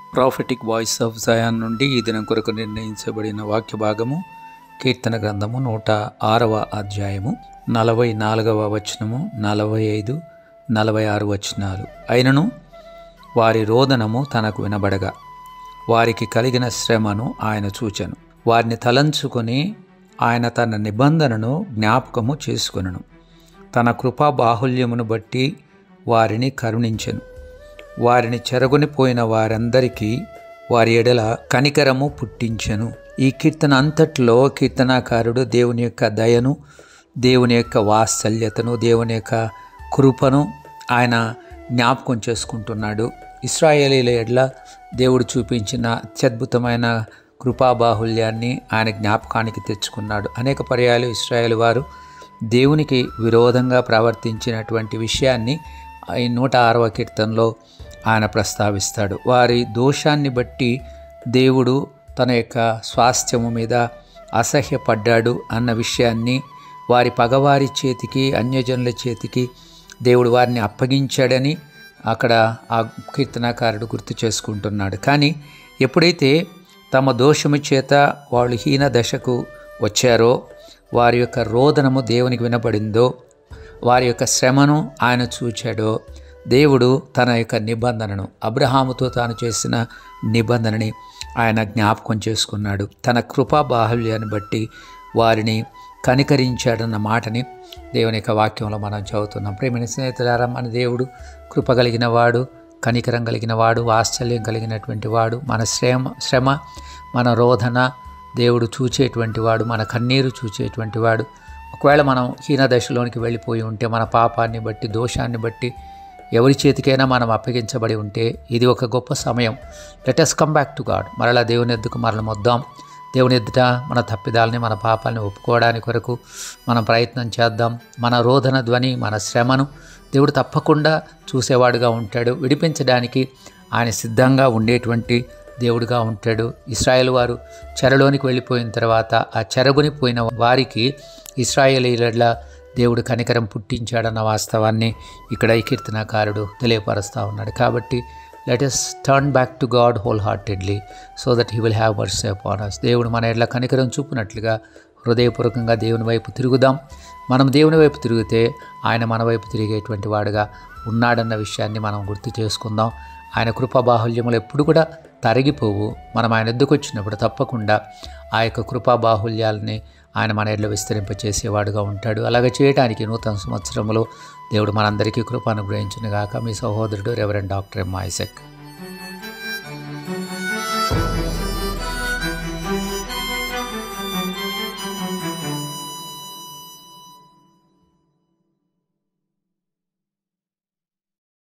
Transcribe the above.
prophetic voice of Zion నుండి ఈ దినం కొరకు నిర్ణయించబడిన వాక్య భాగము కీర్తన గ్రంథము నూట ఆరవ అధ్యాయము నలభై నాలుగవ వచనము నలభై ఐదు నలభై ఆరు వచనాలు అయినను వారి రోదనము తనకు వినబడగా వారికి కలిగిన శ్రమను ఆయన చూచెను వారిని తలంచుకొని ఆయన తన నిబంధనను జ్ఞాపకము చేసుకొనను తన కృపా బాహుల్యమును బట్టి వారిని కరుణించెను వారిని చెరగొని పోయిన వారందరికీ వారి ఎడల కనికరము పుట్టించెను ఈ కీర్తన అంతట్లో కీర్తనాకారుడు దేవుని యొక్క దయను దేవుని యొక్క వాత్సల్యతను దేవుని యొక్క కృపను ఆయన జ్ఞాపకం చేసుకుంటున్నాడు ఇస్రాయేలీల ఎడ్ల దేవుడు చూపించిన అత్యద్భుతమైన కృపాబాహుల్యాన్ని ఆయన జ్ఞాపకానికి తెచ్చుకున్నాడు అనేక పర్యాలు ఇస్రాయేల్ వారు దేవునికి విరోధంగా ప్రవర్తించినటువంటి విషయాన్ని ఈ నూట ఆరవ కీర్తనలో ఆయన ప్రస్తావిస్తాడు వారి దోషాన్ని బట్టి దేవుడు తన యొక్క స్వాస్థ్యము మీద అసహ్యపడ్డాడు అన్న విషయాన్ని వారి పగవారి చేతికి అన్యజనుల చేతికి దేవుడు వారిని అప్పగించాడని అక్కడ ఆ కీర్తనాకారుడు గుర్తు చేసుకుంటున్నాడు కానీ ఎప్పుడైతే తమ దోషము చేత వాళ్ళు హీన దశకు వచ్చారో వారి యొక్క రోదనము దేవునికి వినబడిందో వారి యొక్క శ్రమను ఆయన చూచాడో దేవుడు తన యొక్క నిబంధనను అబ్రహాముతో తాను చేసిన నిబంధనని ఆయన జ్ఞాపకం చేసుకున్నాడు తన కృపా బాహుల్యాన్ని బట్టి వారిని కనికరించాడన్న మాటని దేవుని యొక్క వాక్యంలో మనం చదువుతున్నాం ప్రేమిన స్నేహితులారా మన దేవుడు కృప కలిగిన వాడు కనికరం కలిగిన వాడు వాత్సల్యం కలిగినటువంటి వాడు మన శ్రమ శ్రమ మన రోధన దేవుడు చూచేటువంటి వాడు మన కన్నీరు చూచేటువంటి వాడు ఒకవేళ మనం హీన దశలోనికి వెళ్ళిపోయి ఉంటే మన పాపాన్ని బట్టి దోషాన్ని బట్టి ఎవరి చేతికైనా మనం అప్పగించబడి ఉంటే ఇది ఒక గొప్ప సమయం let us come back to God మరలా దేవుని ఎద్దుకు మరల మొద్దాం దేవుని ఎద్దుట మన తప్పిదాలని మన పాపాలని ఒప్పుకోవడానికి కొరకు మనం ప్రయత్నం చేద్దాం మన రోధన ధ్వని మన శ్రమను దేవుడు తప్పకుండా చూసేవాడుగా ఉంటాడు విడిపించడానికి ఆయన సిద్ధంగా ఉండేటువంటి దేవుడుగా ఉంటాడు ఇస్రాయేల్ వారు చెరలోనికి వెళ్ళిపోయిన తర్వాత ఆ చెరగుని పోయిన వారికి ఇస్రాయేలీల దేవుడు కనికరం పుట్టించాడన్న వాస్తవాన్ని ఇక్కడ ఈ కీర్తనాకారుడు తెలియపరుస్తూ ఉన్నాడు కాబట్టి let us turn back to God wholeheartedly so that he will have verse upon us దేవుడు మన ఎడ్ల కనికరం చూపినట్లుగా హృదయపూర్వకంగా దేవుని వైపు తిరుగుదాం మనం దేవుని వైపు తిరిగితే ఆయన మన వైపు తిరిగేటువంటి వాడుగా ఉన్నాడన్న విషయాన్ని మనం గుర్తు చేసుకుందాం ఆయన కృపా బాహుల్యములు ఎప్పుడు కూడా తరిగిపోవు మనం ఆయన ఎద్దుకు వచ్చినప్పుడు తప్పకుండా ఆ యొక్క కృపా బాహుల్యాలని ఆయన మన ఎడ్లో విస్తరింపచేసేవాడుగా ఉంటాడు అలాగే చేయడానికి నూతన సంవత్సరంలో దేవుడు మనందరికీ కృప అనుగ్రహించిన గాక మీ సహోదరుడు రెవరెండ్ డాక్టర్ ఎం ఐసెక్